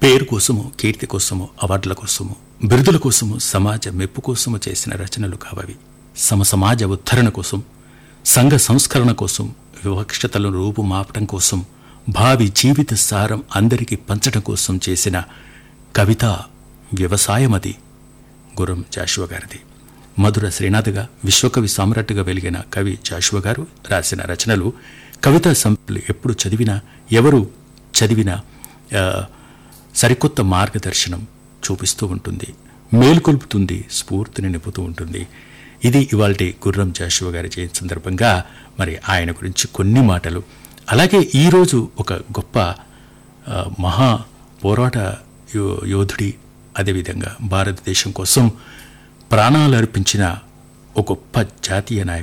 పేరు కోసము కీర్తి కోసము అవార్డుల కోసము బిరుదుల కోసము సమాజ మెప్పు కోసము చేసిన రచనలు కావవి సమ సమాజ ఉద్ధరణ కోసం సంఘ సంస్కరణ కోసం వివక్షతలను రూపుమాపటం కోసం భావి జీవిత సారం అందరికీ పంచడం కోసం చేసిన కవిత వ్యవసాయమది గురం జాషువ గారిది మధుర శ్రీనాథ్గా విశ్వకవి సామ్రాట్టుగా వెలిగిన కవి జాషువ గారు రాసిన రచనలు కవితా సంపులు ఎప్పుడు చదివినా ఎవరు చదివినా ఆ, సరికొత్త మార్గదర్శనం చూపిస్తూ ఉంటుంది మేలుకొల్పుతుంది స్ఫూర్తిని నింపుతూ ఉంటుంది ఇది ఇవాల్టి గుర్రం జాషువ గారి జయంతి సందర్భంగా మరి ఆయన గురించి కొన్ని మాటలు అలాగే ఈరోజు ఒక గొప్ప ఆ, మహా పోరాట యో- యోధుడి అదేవిధంగా భారతదేశం కోసం ప్రాణాలు అర్పించిన ఒక గొప్ప జాతీయ నాయకుడు